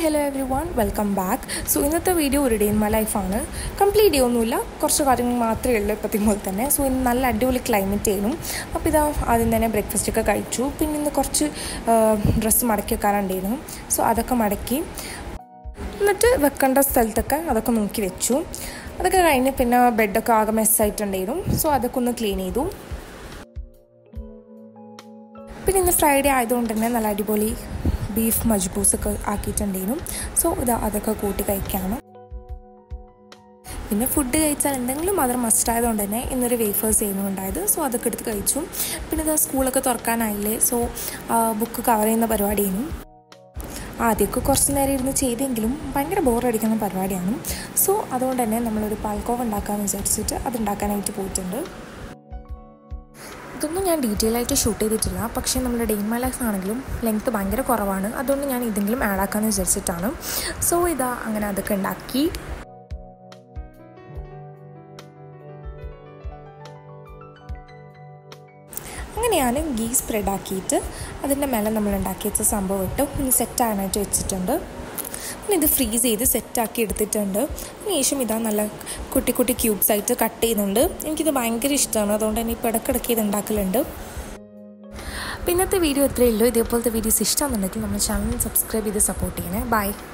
hello everyone welcome back so ഇന്നത്തെ video ഒരു day in my ലൈഫാണ് complete day ഒന്നുമില്ല കുറച്ച് കാര്യങ്ങൾ മാത്രമേ ഉള്ളൂ ഇപ്പോഴത്തെ പോലെ തന്നെ സോ ഇന്ന് നല്ല അടിപൊളി ക്ലൈമറ്റ് ആയിരുന്നു അപ്പോൾ ഇതാ ആദ്യം തന്നെ ബ്രേക്ക്ഫാസ്റ്റ് ഒക്കെ കഴിച്ചു പിന്നെ ഇന്ന് കുറച്ച് ഡ്രസ്സ് മടക്കി വെക്കാനുണ്ടായിരുന്നു സോ അതൊക്കെ മടക്കി എന്നിട്ട് വെക്കേണ്ട സ്ഥലത്തൊക്കെ അതൊക്കെ നോക്കി വെച്ചു അതൊക്കെ കഴിഞ്ഞ് പിന്നെ ബെഡൊക്കെ ആകെ മെസ്സായിട്ടുണ്ടായിരുന്നു സോ അതൊക്കെ ഒന്ന് ക്ലീൻ ചെയ്തു പിന്നെ ഇന്ന് ഫ്രൈഡേ ആയതുകൊണ്ട് തന്നെ നല്ല അടിപൊളി ബീഫ് മജ്ബൂസൊക്കെ ആക്കിയിട്ടുണ്ടായിരുന്നു സോ ഇതാ അതൊക്കെ കൂട്ടി കഴിക്കാണ് പിന്നെ ഫുഡ് കഴിച്ചാൽ എന്തെങ്കിലും മാത്രം മസ്റ്റ് ആയതുകൊണ്ട് തന്നെ ഇന്നൊരു വേഫേഴ്സ് ചെയ്യുന്നുണ്ടായത് സോ അതൊക്കെ എടുത്ത് കഴിച്ചു പിന്നെ ഇതാ സ്കൂളൊക്കെ തുറക്കാനായില്ലേ സോ ബുക്ക് കവർ ചെയ്യുന്ന പരിപാടിയായിരുന്നു ആദ്യമൊക്കെ കുറച്ച് നേരം ഇരുന്ന് ചെയ്തെങ്കിലും ഭയങ്കര ബോറടിക്കുന്ന പരിപാടിയാണ് സോ അതുകൊണ്ട് തന്നെ നമ്മളൊരു പാൽക്കോവ ഉണ്ടാക്കാമെന്ന് വിചാരിച്ചിട്ട് അത് ഉണ്ടാക്കാനായിട്ട് പോയിട്ടുണ്ട് ഇതൊന്നും ഞാൻ ഡീറ്റെയിൽ ആയിട്ട് ഷൂട്ട് ചെയ്തിട്ടില്ല പക്ഷേ നമ്മുടെ ഡെയിൻ മൈ ലൈഫ് ആണെങ്കിലും ലെങ്ത്ത് ഭയങ്കര കുറവാണ് അതുകൊണ്ട് ഞാൻ ഇതെങ്കിലും ആഡ് ആക്കാമെന്ന് വിചാരിച്ചിട്ടാണ് സോ ഇതാ അങ്ങനെ അതൊക്കെ ഉണ്ടാക്കി അങ്ങനെ ഞാൻ ഗീ സ്പ്രെഡ് ആക്കിയിട്ട് അതിൻ്റെ മേലെ നമ്മൾ ഉണ്ടാക്കി വെച്ച സംഭവം ഇട്ട് ഒന്ന് സെറ്റ് ആകാനായിട്ട് വെച്ചിട്ടുണ്ട് പിന്നെ ഇത് ഫ്രീസ് ചെയ്ത് സെറ്റാക്കി എടുത്തിട്ടുണ്ട് അതിന് ശേഷം ഇതാ നല്ല കുട്ടി കുട്ടി ക്യൂബ്സ് ആയിട്ട് കട്ട് ചെയ്യുന്നുണ്ട് എനിക്കിത് ഭയങ്കര ഇഷ്ടമാണ് അതുകൊണ്ട് തന്നെ ഇപ്പോൾ ഇടയ്ക്കിടയ്ക്ക് ഇത് ഉണ്ടാക്കലുണ്ട് അപ്പോൾ ഇന്നത്തെ വീഡിയോ ഇത്രയേ ഉള്ളൂ ഇതേപോലത്തെ വീഡിയോസ് ഇഷ്ടമാണെന്നുണ്ടെങ്കിൽ നമ്മൾ ചാനൽ സബ്സ്ക്രൈബ് ചെയ്ത് സപ്പോർട്ട് ചെയ്യണേ ബൈ